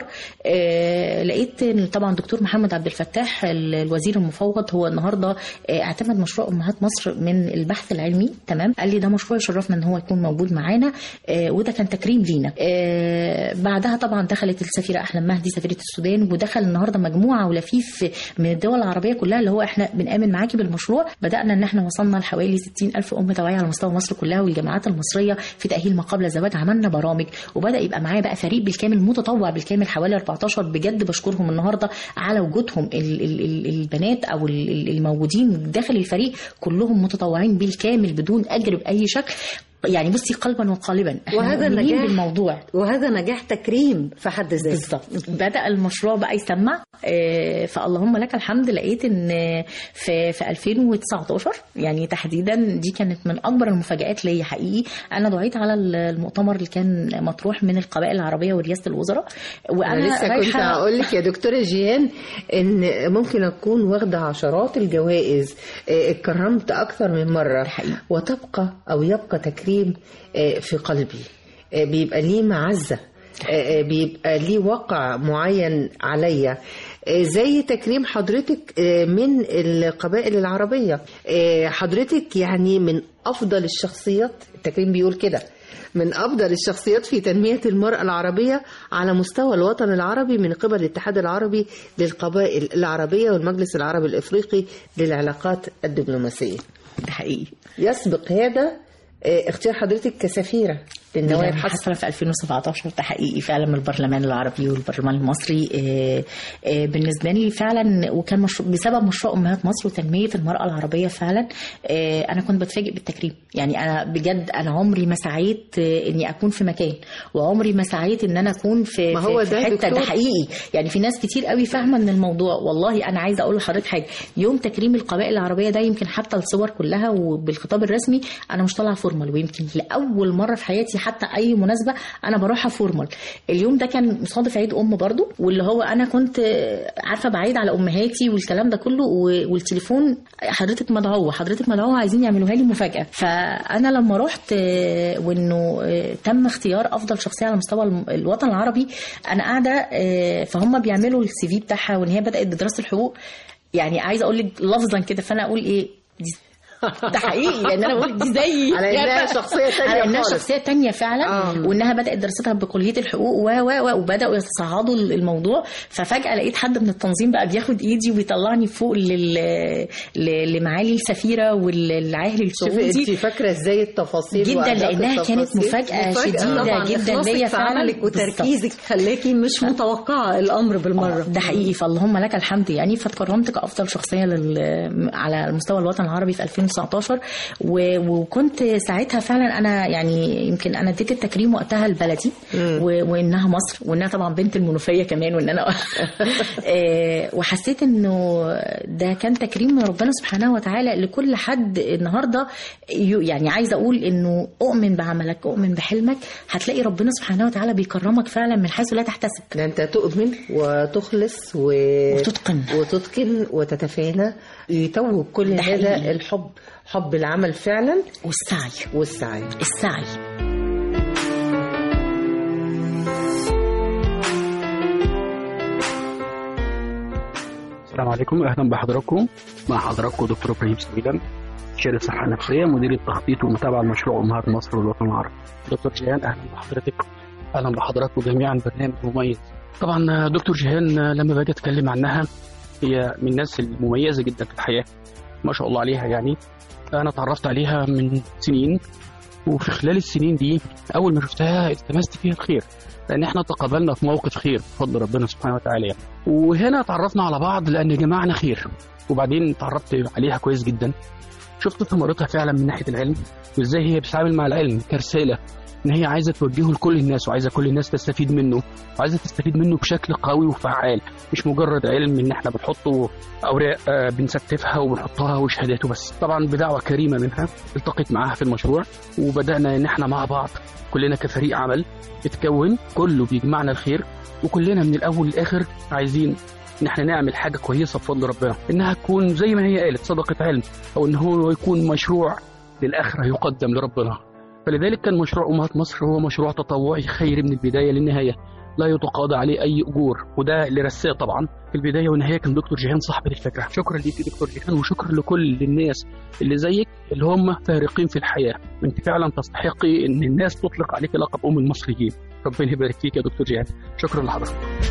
آه لقيت إن طبعا دكتور محمد عبد الفتاح ال- الوزير المفوض هو النهارده آه اعتمد مشروع امهات مصر من البحث العلمي تمام قال لي ده مشروع يشرفنا ان هو يكون موجود معانا آه وده كان تكريم لينا آه بعدها طبعا دخلت السفيره احلام مهدي سفيره السودان ودخل النهارده مجموعه ولفيف من الدول العربيه كلها اللي هو احنا بنامن معاكي بالمشروع بدانا ان احنا وصلنا لحوالي 60 الف ام توعيه على مستوى مصر كلها والجامعات المصريه في تاهيل ما قبل الزواج عملنا برامج وبدا يبقى معايا بقى فريق بالكامل متطوع بالكامل حوالي 14 بجد بشكرهم النهارده على وجودهم ال ال ال البنات او ال- ال- الموجودين داخل الفريق كلهم متطوعين بالكامل بدون اجر باي شكل يعني بصي قلبا وقالبا احنا وهذا مؤمنين نجاح. بالموضوع وهذا نجاح تكريم في حد ذاته بالظبط بدا المشروع بقى يسمع آه، فاللهم لك الحمد لقيت ان في في 2019 يعني تحديدا دي كانت من اكبر المفاجات ليا حقيقي انا دعيت على المؤتمر اللي كان مطروح من القبائل العربيه ورئاسه الوزراء وانا انا لسه كنت رايحة- هقول لك يا دكتوره جيهان ان ممكن اكون واخده عشرات الجوائز آه، اتكرمت اكثر من مره حقيقي. وتبقى او يبقى تكريم آه، في قلبي آه، بيبقى ليه معزه آه، آه، بيبقى ليه وقع معين عليا آه، زي تكريم حضرتك آه، من القبائل العربية آه، حضرتك يعني من أفضل الشخصيات التكريم بيقول كده من أفضل الشخصيات في تنمية المرأة العربية على مستوى الوطن العربي من قبل الاتحاد العربي للقبائل العربية والمجلس العربي الإفريقي للعلاقات الدبلوماسية ده حقيقي يسبق هذا آه، اختيار حضرتك كسفيرة للنوايا اللي الحسنة حصل في 2017 ده حقيقي فعلا من البرلمان العربي والبرلمان المصري آه، آه، بالنسبه لي فعلا وكان مشروع بسبب مشروع امهات مصر وتنميه المراه العربيه فعلا آه، انا كنت بتفاجئ بالتكريم يعني انا بجد انا عمري ما سعيت آه، اني اكون في مكان وعمري ما سعيت ان انا اكون في ما هو في- ده في حته دكتور. ده حقيقي يعني في ناس كتير قوي فاهمه ان الموضوع والله انا عايزه اقول لحضرتك حاجه يوم تكريم القبائل العربيه ده يمكن حتى الصور كلها وبالخطاب الرسمي انا مش طالعه فورمال ويمكن لاول مره في حياتي حتى اي مناسبه انا بروحها فورمال اليوم ده كان مصادف عيد ام برضو واللي هو انا كنت آه، عارفه بعيد على امهاتي والكلام ده كله و- والتليفون حضرتك مدعوه حضرتك مدعوه عايزين يعملوها لي مفاجاه فانا لما رحت آه، وانه آه، تم اختيار افضل شخصيه على مستوى الم- الوطن العربي انا قاعده آه، فهم بيعملوا السي في بتاعها وان هي بدات بدراسه الحقوق يعني عايزه اقول لك لفظا كده فانا اقول ايه دي ده حقيقي لان انا بقول دي زي على إنها شخصية تانية على انها خالص. شخصيه تانية فعلا آه. وانها بدات دراستها بكليه الحقوق و و و وبداوا يتصاعدوا الموضوع ففجاه لقيت حد من التنظيم بقى بياخد ايدي ويطلعني فوق لل... ل- لمعالي السفيره والعاهل شوفي انت السعودي فاكره ازاي التفاصيل جدا وأدق لانها كانت التفاصيل. مفاجاه مفاجأة شديده طبعاً. جدا إخلاصك ليا في فعلا عملك وتركيزك خلاكي مش متوقعة الأمر بالمرة ده حقيقي فاللهم لك الحمد يعني فاتكرمت كافضل شخصيه لل... على مستوى الوطن العربي في 2019 و... وكنت ساعتها فعلا انا يعني يمكن انا اديت التكريم وقتها لبلدي و... وانها مصر وانها طبعا بنت المنوفيه كمان وان انا آه، وحسيت انه ده كان تكريم من ربنا سبحانه وتعالى لكل حد النهارده ي- يعني عايزه اقول انه اؤمن بعملك اؤمن بحلمك هتلاقي ربنا سبحانه وتعالى بيكرمك فعلا من حيث لا تحتسب ده انت تؤمن وتخلص و... وتتقن. وتتقن وتتفانى يتوج كل ده هذا حقيقي. الحب حب العمل فعلا والسعي والسعي السعي السلام عليكم اهلا بحضراتكم مع حضراتكم دكتور ابراهيم سويلم شهاده الصحه النفسيه مدير التخطيط والمتابعه لمشروع امهات مصر والوطن العربي دكتور جيهان اهلا بحضرتك اهلا بحضراتكم جميعا برنامج مميز طبعا دكتور جيهان لما باجي اتكلم عنها هي من الناس المميزه جدا في الحياه ما شاء الله عليها يعني انا اتعرفت عليها من سنين وفي خلال السنين دي اول ما شفتها التمست فيها الخير لان احنا تقابلنا في موقف خير بفضل ربنا سبحانه وتعالى يعني. وهنا اتعرفنا على بعض لان جماعنا خير وبعدين اتعرفت عليها كويس جدا شفت ثمرتها فعلا من ناحيه العلم وازاي هي بتتعامل مع العلم كرساله ان هي عايزه توجهه لكل الناس وعايزه كل الناس تستفيد منه وعايزه تستفيد منه بشكل قوي وفعال مش مجرد علم ان احنا بنحطه اوراق آه، بنستفها وبنحطها وشهاداته بس طبعا بدعوه كريمه منها التقيت معاها في المشروع وبدانا ان احنا مع بعض كلنا كفريق عمل اتكون كله بيجمعنا الخير وكلنا من الاول للاخر عايزين ان احنا نعمل حاجه كويسه بفضل ربنا انها تكون زي ما هي قالت صدقه علم او ان هو يكون مشروع للاخره يقدم لربنا فلذلك كان مشروع امهات مصر هو مشروع تطوعي خيري من البدايه للنهايه لا يتقاضى عليه اي اجور وده اللي رساه طبعا في البدايه والنهايه كان دكتور جيهان صاحب الفكره شكرا ليك دكتور جيهان وشكرا لكل الناس اللي زيك اللي هم فارقين في الحياه انت فعلا تستحقي ان الناس تطلق عليك لقب ام المصريين ربنا يبارك فيك يا دكتور جيهان شكرا لحضرتك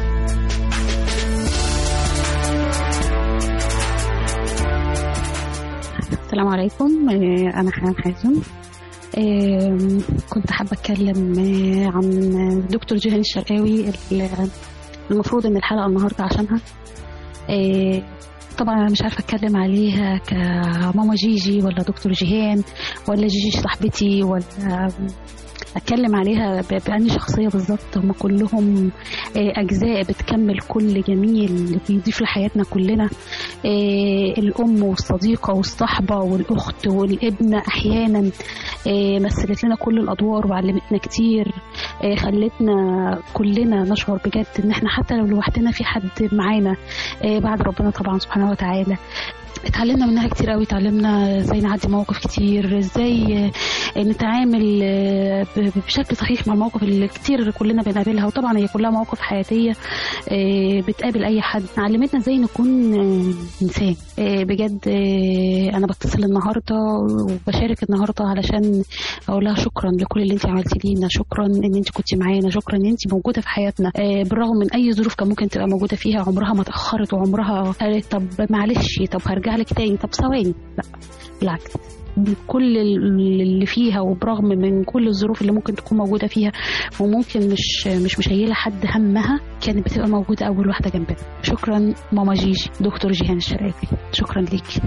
السلام عليكم آه، أنا حنان حازم آم، كنت حابة أتكلم آه، عن دكتور جيهان الشرقاوي اللي المفروض إن الحلقة النهاردة عشانها آه، طبعا أنا مش عارفة أتكلم عليها كماما جيجي ولا دكتور جيهان ولا جيجي صاحبتي ولا اتكلم عليها ب- بأني شخصيه بالظبط هم كلهم آه، اجزاء بتكمل كل جميل بيضيف لحياتنا كلنا آه، الام والصديقه والصحبه والاخت والابنه احيانا آه، مثلت لنا كل الادوار وعلمتنا كتير آه، خلتنا كلنا نشعر بجد ان احنا حتى لو لوحدنا في حد معانا آه، بعد ربنا طبعا سبحانه وتعالى اتعلمنا منها كتير قوي اتعلمنا ازاي نعدي مواقف كتير ازاي آه، نتعامل آه، ب- بشكل صحيح مع المواقف اللي كتير كلنا بنقابلها وطبعا هي كلها مواقف حياتيه آه، بتقابل اي حد علمتنا ازاي نكون آه، انسان آه، بجد آه، انا بتصل النهارده وبشارك النهارده علشان اقول لها شكرا لكل اللي انت عملتي لينا شكرا ان انت كنت معانا شكرا ان انت موجوده في حياتنا آه، بالرغم من اي ظروف كان ممكن تبقى موجوده فيها عمرها ما اتاخرت وعمرها قالت طب معلش طب هرجع لك تاني طب ثواني لا بالعكس بكل اللي فيها وبرغم من كل الظروف اللي ممكن تكون موجوده فيها وممكن مش مش مشيله حد همها كانت بتبقى موجوده اول واحده جنبنا شكرا ماما جيجي دكتور جيهان الشرقاوي شكرا ليكي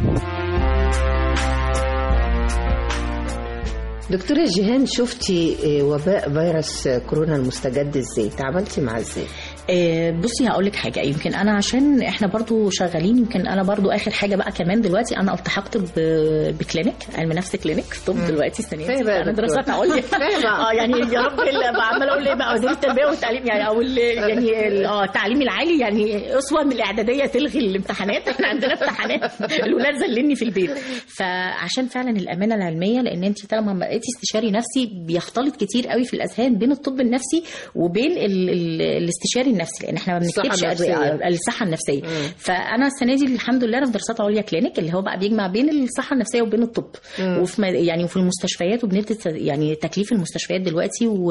دكتورة جيهان شفتي آه، وباء فيروس كورونا المستجد ازاي تعاملتي معاه ازاي آه، بصي هقول لك حاجه يمكن انا عشان احنا برضو شغالين يمكن انا برضو اخر حاجه بقى كمان دلوقتي انا التحقت ب- بكلينيك علم نفس كلينيك طب دلوقتي السنه فاهمة دي يا انا دكتور. دراسات عليا فاهمة. اه يعني يا رب ال- بقى عماله اقول ايه بقى وزير التربيه والتعليم يعني او ال- يعني ال- اه التعليم العالي يعني اسوه من الاعداديه تلغي الامتحانات احنا عندنا امتحانات الولاد زلني في البيت فعشان فعلا الامانه العلميه لان انت لما بقيتي استشاري نفسي بيختلط كتير قوي في الاذهان بين الطب النفسي وبين ال ال الاستشاري النفسي لان احنا ما الصحة بنكتبش النفسية. ادويه الصحه النفسيه فانا السنه دي الحمد لله انا في دراسات عليا كلينيك اللي هو بقى بيجمع بين الصحه النفسيه وبين الطب وفي م- يعني وفي المستشفيات وبندي يعني تكليف المستشفيات دلوقتي و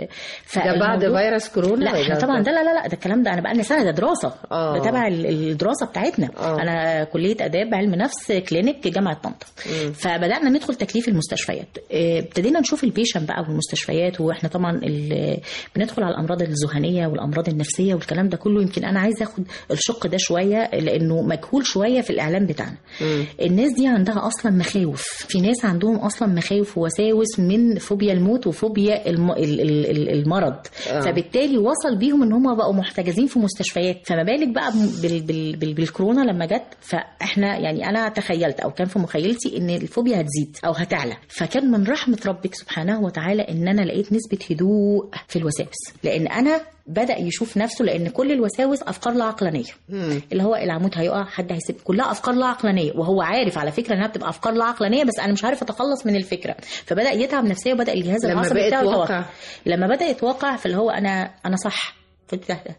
ده بعد فالموضوع- فيروس كورونا لا احنا ولا- طبعا ده لا لا لا ده الكلام ده انا بقى لنا سنه ده دراسه آه. ده تبع ال- الدراسه بتاعتنا آه. انا كليه اداب علم نفس كلينيك جامعه طنطا فبدانا ندخل تكليف المستشفيات اه، ابتدينا نشوف البيشن بقى والمستشفيات واحنا طبعا ال- بندخل على الامراض الذهنيه والامراض النفسيه والكلام ده كله يمكن انا عايزه اخد الشق ده شويه لانه مجهول شويه في الاعلام بتاعنا الناس دي عندها اصلا مخاوف في ناس عندهم اصلا مخاوف ووساوس من فوبيا الموت وفوبيا الم... ال- ال- ال- المرض آه. فبالتالي وصل بيهم ان هم بقوا محتجزين في مستشفيات فما بالك بقى بال... بال... بال... بالكورونا لما جت فاحنا يعني انا تخيلت او كان في مخيلتي ان الفوبيا هتزيد او هتعلى فكان من رحمه ربك سبحانه وتعالى ان انا لقيت نسبه هدوء في الوساوس لان انا بدا يشوف نفسه لان كل الوساوس افكار لا عقلانيه اللي هو العمود هيقع حد هيسيب كلها افكار لا عقلانيه وهو عارف على فكره انها بتبقى افكار لا عقلانيه بس انا مش عارف اتخلص من الفكره فبدا يتعب نفسيا وبدا الجهاز لما العصبي بقت بتاعه واقع. يتوقع. لما بدا يتوقع فاللي هو انا انا صح فتهدى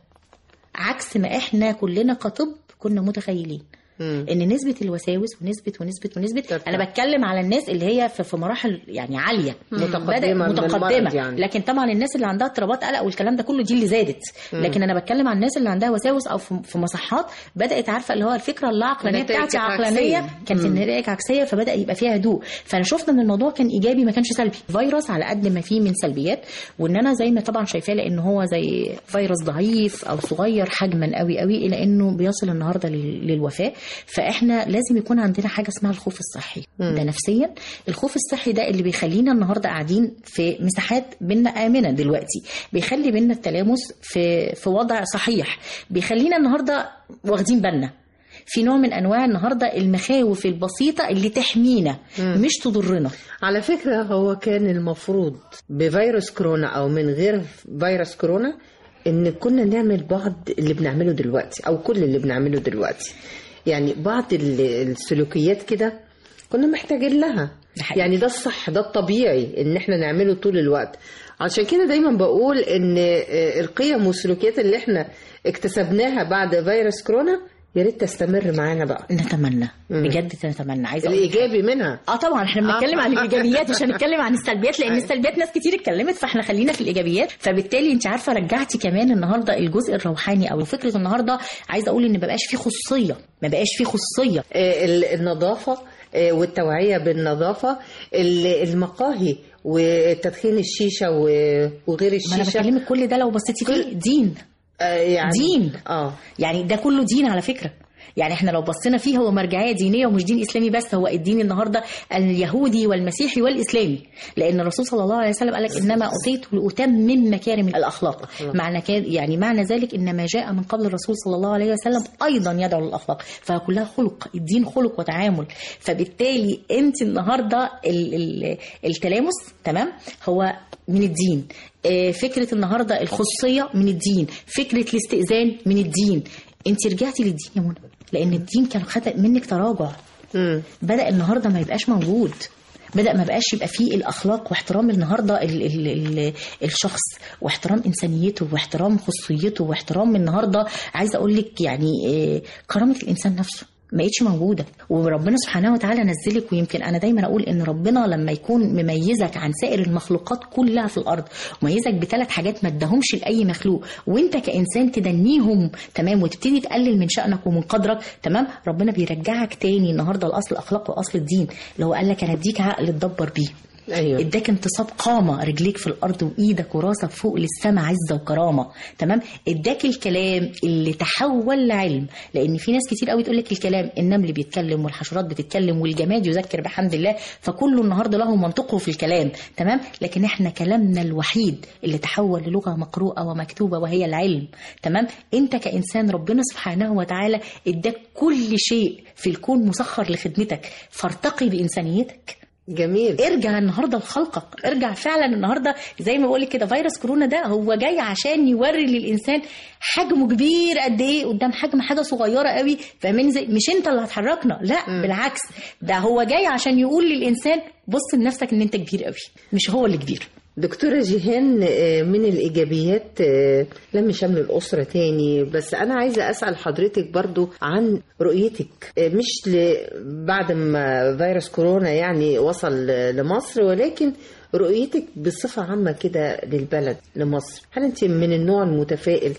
عكس ما احنا كلنا كطب كنا متخيلين ان نسبه الوساوس ونسبه ونسبه ونسبه ترتفع. انا بتكلم على الناس اللي هي في في مراحل يعني عاليه متقدمة بدأ- من المرض متقدمه يعني. لكن طبعا الناس اللي عندها اضطرابات قلق والكلام ده كله دي اللي زادت لكن انا بتكلم عن الناس اللي عندها وساوس او في في مصحات بدات عارفه اللي هو الفكره اللا عقلانيه نتائج بتاعتي عكسية. عقلانيه كانت النتائج عكسيه فبدا يبقى فيها هدوء فانا شفت ان الموضوع كان ايجابي ما كانش سلبي فيروس على قد ما فيه من سلبيات وان انا زي ما طبعا شايفاه لان هو زي فيروس ضعيف او صغير حجما قوي قوي الى انه بيصل النهارده لل- للوفاه فاحنا لازم يكون عندنا حاجه اسمها الخوف الصحي ده نفسيا الخوف الصحي ده اللي بيخلينا النهارده قاعدين في مساحات بينا امنه دلوقتي بيخلي بينا التلامس في في وضع صحيح بيخلينا النهارده واخدين بالنا في نوع من انواع النهارده المخاوف البسيطه اللي تحمينا مش تضرنا على فكرة هو كان المفروض بفيروس كورونا أو من غير فيروس كورونا إن كنا نعمل بعض اللي بنعمله دلوقتي أو كل اللي بنعمله دلوقتي يعني بعض ال- السلوكيات كده كنا محتاجين لها ده حقيقي. يعني ده الصح ده الطبيعي ان احنا نعمله طول الوقت عشان كده دايما بقول ان آه، القيم والسلوكيات اللي احنا اكتسبناها بعد فيروس كورونا يا ريت تستمر معانا بقى نتمنى مم. بجد نتمنى عايزه أقول لك الايجابي منها اه طبعا احنا بنتكلم آه. عن الايجابيات مش هنتكلم عن السلبيات لان أيوة. السلبيات ناس كتير اتكلمت فاحنا خلينا في الايجابيات فبالتالي انت عارفه رجعتي كمان النهارده الجزء الروحاني او فكره النهارده عايزه اقول ان ما بقاش فيه خصوصيه ما بقاش فيه خصوصيه آه، ال- النظافة آه، والتوعية بالنظافة ال- المقاهي وتدخين الشيشة و- وغير ما انا الشيشة بكلمك كل ده لو بصيتي فيه دين آه، يعني دين. اه يعني ده كله دين على فكره يعني احنا لو بصينا فيه هو مرجعيه دينيه ومش دين اسلامي بس هو الدين النهارده اليهودي والمسيحي والاسلامي لان الرسول صلى الله عليه وسلم قال لك انما اتيت لاتمم مكارم الاخلاق معنى كان يعني معنى ذلك ان ما جاء من قبل الرسول صلى الله عليه وسلم ايضا يدعو للاخلاق فكلها خلق الدين خلق وتعامل فبالتالي انت النهارده ال ال التلامس تمام هو من الدين آه، فكره النهارده الخصوصيه من الدين فكره الاستئذان من الدين انت رجعتي للدين يا منى لان الدين كان خد منك تراجع مم. بدا النهارده ما يبقاش موجود بدا ما بقاش يبقى فيه الاخلاق واحترام النهارده ال ال ال الشخص واحترام انسانيته واحترام خصوصيته واحترام النهارده عايزه اقول لك يعني آه، كرامه الانسان نفسه ما بقتش موجوده وربنا سبحانه وتعالى نزلك ويمكن انا دايما اقول ان ربنا لما يكون مميزك عن سائر المخلوقات كلها في الارض مميزك بثلاث حاجات ما اداهمش لاي مخلوق وانت كانسان تدنيهم تمام وتبتدي تقلل من شانك ومن قدرك تمام ربنا بيرجعك تاني النهارده لاصل الاخلاق واصل الدين اللي هو قال لك انا اديك عقل تدبر بيه ايوه اداك انتصاب قامه رجليك في الارض وايدك وراسك فوق للسماء عزه وكرامه تمام اداك الكلام اللي تحول لعلم لان في ناس كتير قوي تقول لك الكلام النمل بيتكلم والحشرات بتتكلم والجماد يذكر بحمد الله فكله النهارده له منطقه في الكلام تمام لكن احنا كلامنا الوحيد اللي تحول للغه مقروءه ومكتوبه وهي العلم تمام انت كانسان ربنا سبحانه وتعالى اداك كل شيء في الكون مسخر لخدمتك فارتقي بانسانيتك جميل ارجع النهارده لخلقك ارجع فعلا النهارده زي ما بقول كده فيروس كورونا ده هو جاي عشان يوري للانسان حجمه كبير قد ايه قدام حجم حاجه صغيره قوي فاهمين زي مش انت اللي هتحركنا لا م. بالعكس ده هو جاي عشان يقول للانسان بص لنفسك ان انت كبير قوي مش هو اللي كبير دكتورة جيهان آه، من الإيجابيات آه، لم شمل الأسرة تاني بس أنا عايزة أسأل حضرتك برضو عن رؤيتك آه، مش ل... بعد ما فيروس كورونا يعني وصل آه، لمصر ولكن رؤيتك بصفة عامة كده للبلد لمصر هل أنت من النوع المتفائل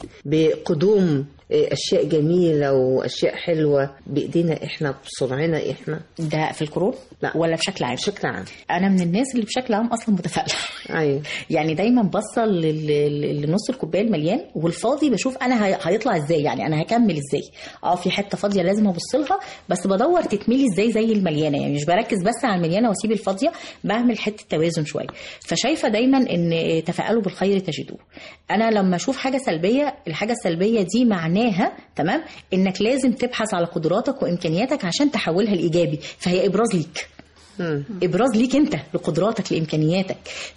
بقدوم آه، أشياء جميلة وأشياء حلوة بإيدينا إحنا بصنعنا إحنا ده في الكورونا لا. ولا بشكل عام بشكل عام انا من الناس اللي بشكل عام اصلا متفائله أيوه يعني دايما باصه لل- لل- لنص الكوبايه المليان والفاضي بشوف انا هي- هيطلع ازاي يعني انا هكمل ازاي اه في حته فاضيه لازم ابص لها بس بدور تتملي ازاي زي المليانه يعني مش بركز بس على المليانه واسيب الفاضيه بعمل حته توازن شويه فشايفه دايما ان تفاءلوا بالخير تجدوه انا لما اشوف حاجه سلبيه الحاجه السلبيه دي معناها تمام انك لازم تبحث على قدراتك وامكانياتك عشان تحولها لايجابي فهي ابراز ليك مم. ابراز ليك انت لقدراتك لامكانياتك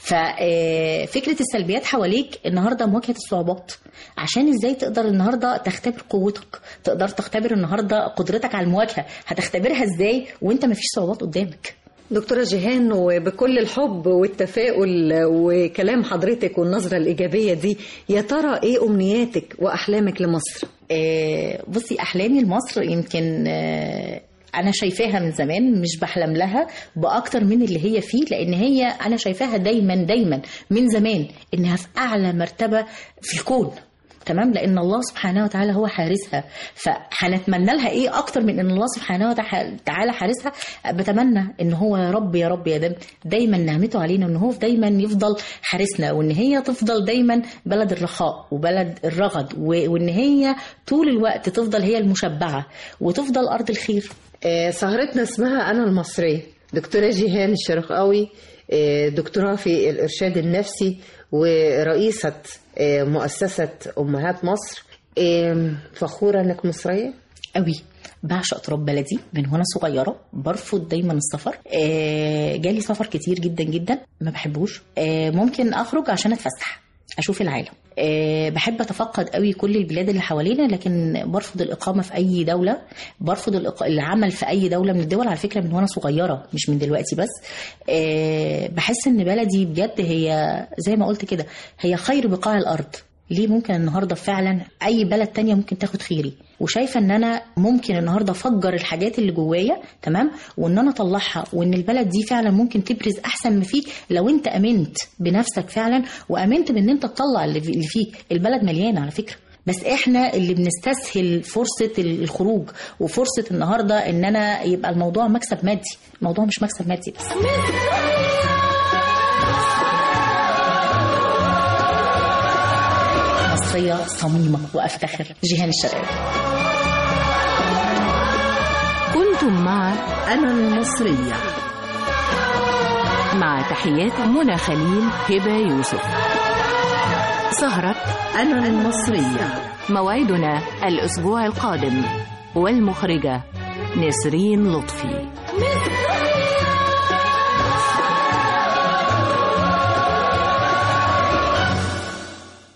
ففكره السلبيات حواليك النهارده مواجهه الصعوبات عشان ازاي تقدر النهارده تختبر قوتك تقدر تختبر النهارده قدرتك على المواجهه هتختبرها ازاي وانت مفيش صعوبات قدامك دكتورة جيهان وبكل الحب والتفاؤل وكلام حضرتك والنظرة الإيجابية دي يا ترى إيه أمنياتك وأحلامك لمصر؟ آه، بصي احلامي لمصر يمكن آه، انا شايفاها من زمان مش بحلم لها باكتر من اللي هي فيه لان هي انا شايفاها دايما دايما من زمان انها في اعلى مرتبه في الكون تمام لان الله سبحانه وتعالى هو حارسها فهنتمنى لها ايه اكتر من ان الله سبحانه وتعالى حارسها بتمنى ان هو يا رب يا رب يا دم دايما نعمته علينا ان هو دايما يفضل حارسنا وان هي تفضل دايما بلد الرخاء وبلد الرغد و- وان هي طول الوقت تفضل هي المشبعه وتفضل ارض الخير آه، سهرتنا اسمها أنا المصرية دكتورة جيهان الشرقاوي آه، دكتوراه في الإرشاد النفسي ورئيسة آه، مؤسسة أمهات مصر آه، فخورة إنك مصرية؟ قوي بعشق تراب بلدي من وانا صغيره برفض دايما السفر آه، جالي سفر كتير جدا جدا ما بحبوش آه، ممكن اخرج عشان اتفسح اشوف العالم أه بحب اتفقد قوي كل البلاد اللي حوالينا لكن برفض الاقامه في اي دوله برفض الإق... العمل في اي دوله من الدول على فكره من وانا صغيره مش من دلوقتي بس أه بحس ان بلدي بجد هي زي ما قلت كده هي خير بقاع الارض ليه ممكن النهارده فعلا اي بلد تانية ممكن تاخد خيري وشايفه ان انا ممكن النهارده افجر الحاجات اللي جوايا تمام وان انا اطلعها وان البلد دي فعلا ممكن تبرز احسن ما فيك لو انت امنت بنفسك فعلا وامنت بان انت تطلع اللي اللي فيك البلد مليانه على فكره بس احنا اللي بنستسهل فرصه الخروج وفرصه النهارده ان انا يبقى الموضوع مكسب مادي الموضوع مش مكسب مادي بس مصرية صميمة وأفتخر جيهان الشرقاوي كنتم مع أنا المصرية مع تحيات منى خليل هبة يوسف سهرة أنا المصرية موعدنا الأسبوع القادم والمخرجة نسرين لطفي